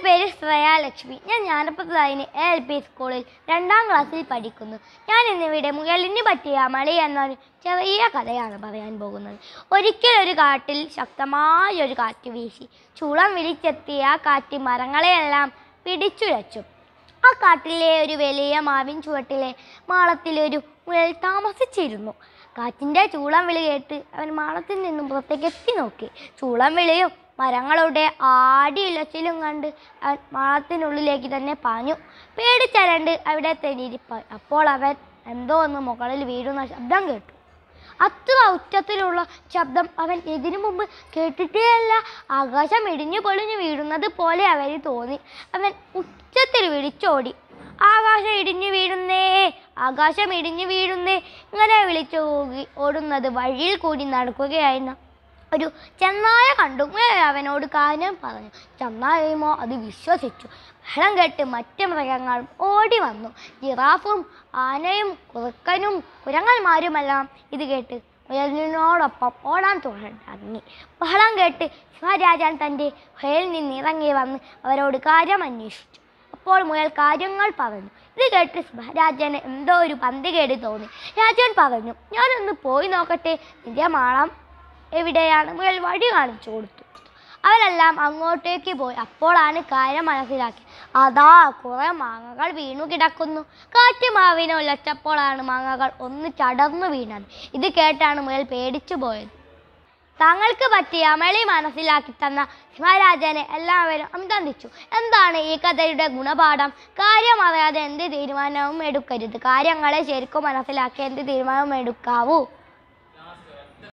പേര് ശ്രേയാലക്ഷ്മി ഞാൻ ജ്ഞാനപ്രദായിന് A L P സ്കൂളിൽ രണ്ടാം ക്ലാസ്സിൽ പഠിക്കുന്നു ഞാൻ ഇന്നിവിടെ മുയലിന് പറ്റിയ മളി എന്നൊരു ചെറിയ കഥയാണ് പറയാൻ പോകുന്നത് ഒരിക്കൽ ഒരു കാട്ടിൽ ശക്തമായ ഒരു കാറ്റ് വീശി ചുളം വിളിച്ചെത്തിയ ആ കാറ്റ് മരങ്ങളെയെല്ലാം പിടിച്ചുലച്ചു ആ കാട്ടിലെ ഒരു വലിയ മാവിൻ ചുവട്ടിലെ മാളത്തിലൊരു മുയൽ താമസിച്ചിരുന്നു കാറ്റിൻ്റെ ചൂളം വിളി കേട്ട് അവൻ മാളത്തിൽ നിന്നും പുറത്തേക്ക് എത്തി നോക്കി ചൂളം വിളിയും മരങ്ങളുടെ ആടിയിലച്ചിലും കണ്ട് അവൻ മാളത്തിനുള്ളിലേക്ക് തന്നെ പാഞ്ഞു പേടിച്ചരണ്ട് അവിടെ തെന്നിരിപ്പായി അപ്പോൾ അവൻ എന്തോ ഒന്ന് മുകളിൽ വീഴുന്ന ശബ്ദം കേട്ടു അത്ര ഉച്ചത്തിലുള്ള ശബ്ദം അവൻ ഇതിനു മുമ്പ് കേട്ടിട്ടേയല്ല ആകാശം ഇടിഞ്ഞു പൊളിഞ്ഞു വീഴുന്നത് പോലെ അവന് തോന്നി അവൻ ഉച്ചത്തിൽ വിളിച്ചോടി ആകാശം ഇടിഞ്ഞു വീഴുന്നേ ആകാശം ഇടിഞ്ഞു വീഴുന്നേ ഇങ്ങനെ വിളിച്ചു ഓടി ഓടുന്നത് വഴിയിൽ കൂടി നടക്കുകയായിരുന്ന ഒരു ചെന്നായ കണ്ടു മുയൽ അവനോട് കാര്യം പറഞ്ഞു ചെന്നായമോ അത് വിശ്വസിച്ചു ബഹളം കേട്ട് മറ്റ് മൃഗങ്ങളും ഓടി വന്നു ജിറാഫും ആനയും കുറുക്കനും കുരങ്ങന്മാരുമെല്ലാം ഇത് കേട്ട് മുയലിനോടൊപ്പം ഓടാൻ തുടങ്ങി ബഹളം കേട്ട് ശിവരാജാൻ തൻ്റെ ഹയലിൽ നിന്ന് ഇറങ്ങി വന്ന് അവരോട് കാര്യം അന്വേഷിച്ചു അപ്പോൾ മുയൽ കാര്യങ്ങൾ പറഞ്ഞു ഇത് കേട്ട് രാജന് എന്തോ ഒരു പന്തികേട് തോന്നി രാജൻ പറഞ്ഞു ഞാനൊന്ന് പോയി നോക്കട്ടെ നിന്റെ മാളം എവിടെയാണ് മുയൽ വഴി കാണിച്ചു കൊടുത്തു അവരെല്ലാം അങ്ങോട്ടേക്ക് പോയി അപ്പോഴാണ് കാര്യം മനസ്സിലാക്കി അതാ കുറെ മാങ്ങകൾ വീണു കിടക്കുന്നു കാറ്റ് മാവിനെ ഉലച്ചപ്പോഴാണ് മാങ്ങകൾ ഒന്ന് ചടർന്നു വീണത് ഇത് കേട്ടാണ് മുയൽ പേടിച്ചു പോയത് താങ്കൾക്ക് പറ്റിയ അമളി മനസ്സിലാക്കി തന്ന ശിവരാജനെ എല്ലാവരും അഭിനന്ദിച്ചു എന്താണ് ഈ കഥയുടെ ഗുണപാഠം കാര്യം അറിയാതെ എന്ത് തീരുമാനവും എടുക്കരുത് കാര്യങ്ങളെ ശരിക്കും മനസ്സിലാക്കി എന്ത് തീരുമാനവും എടുക്കാവൂ